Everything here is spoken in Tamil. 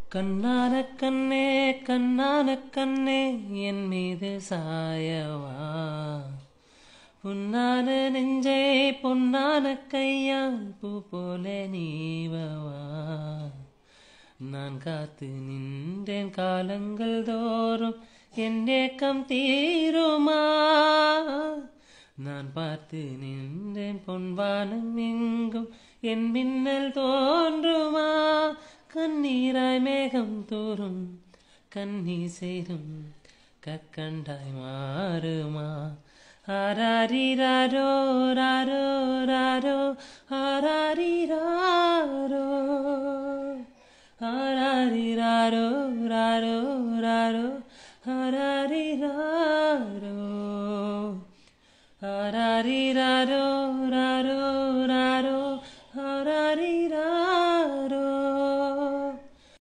கண்ணான கண்ணே கண்ணான கண்ணே என் மீது சாயவா புன்னான நெஞ்சை பொன்னான கையால் பூ போல நீவவா நான் காத்து நின்றேன் காலங்கள் தோறும் என் ஏக்கம் தீருமா நான் பார்த்து நின்றேன் பொன்வானம் எங்கும் என் மின்னல் தோன்றுமா கண்ணீராய் மேகம் தோறும் கண்ணீர் சேரும் கக்கண்டாய் மாறுமா ஆராரிராரோ ராரோ ராரோ ஆராரிராரோ ஆராரிராரோ ராரோ ராரோ ஆராரிராரோ ஆராரிராரோ ராரோ